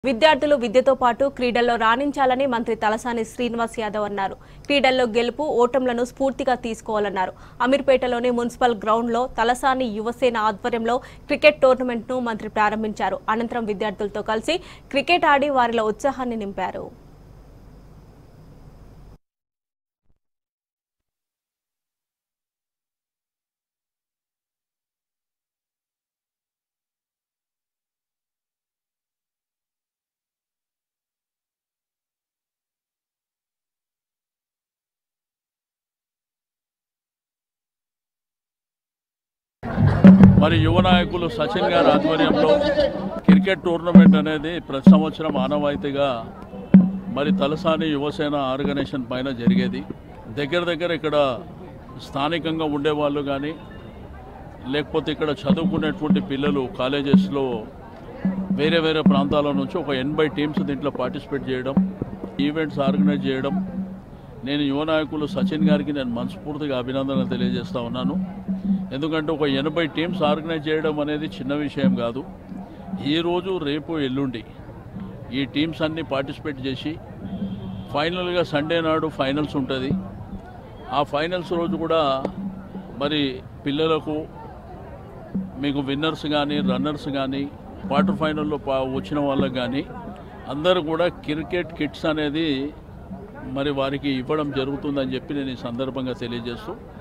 విద్యార్థులు విద్యతో పాటు క్రీడల్లో రాణించాలని మంత్రి తలసాని శ్రీనివాస్ యాదవ్ అన్నారు క్రీడల్లో గెలుపు ఓటంలను స్ఫూర్తిగా తీసుకోవాలన్నారు అమీర్పేటలోని మున్సిపల్ గ్రౌండ్లో తలసాని యువసేన ఆధ్వర్యంలో క్రికెట్ టోర్నమెంట్ను మంత్రి ప్రారంభించారు అనంతరం విద్యార్థులతో కలిసి క్రికెట్ ఆడి వారిలో ఉత్సాహాన్ని నింపారు మరి యువ నాయకులు సచిన్ గారి ఆధ్వర్యంలో క్రికెట్ టోర్నమెంట్ అనేది ప్రతి సంవత్సరం ఆనవాయితీగా మరి తలసాని యువసేన ఆర్గనైజేషన్ పైన జరిగేది దగ్గర దగ్గర ఇక్కడ స్థానికంగా ఉండేవాళ్ళు కానీ లేకపోతే ఇక్కడ చదువుకునేటువంటి పిల్లలు కాలేజెస్లో వేరే వేరే ప్రాంతాల నుంచి ఒక ఎనభై టీమ్స్ దీంట్లో పార్టిసిపేట్ చేయడం ఈవెంట్స్ ఆర్గనైజ్ చేయడం నేను యువ నాయకులు సచిన్ గారికి నేను మనస్ఫూర్తిగా అభినందనలు తెలియజేస్తా ఉన్నాను ఎందుకంటే ఒక ఎనభై టీమ్స్ ఆర్గనైజ్ చేయడం అనేది చిన్న విషయం కాదు ఈరోజు రేపు ఎల్లుండి ఈ టీమ్స్ అన్నీ పార్టిసిపేట్ చేసి ఫైనల్గా సండే నాడు ఫైనల్స్ ఉంటుంది ఆ ఫైనల్స్ రోజు కూడా మరి పిల్లలకు మీకు విన్నర్స్ కానీ రన్నర్స్ కానీ క్వార్టర్ ఫైనల్లో పా వచ్చిన వాళ్ళకి కానీ అందరూ కూడా క్రికెట్ కిట్స్ అనేది మరి వారికి ఇవ్వడం జరుగుతుందని చెప్పి నేను ఈ సందర్భంగా తెలియజేస్తూ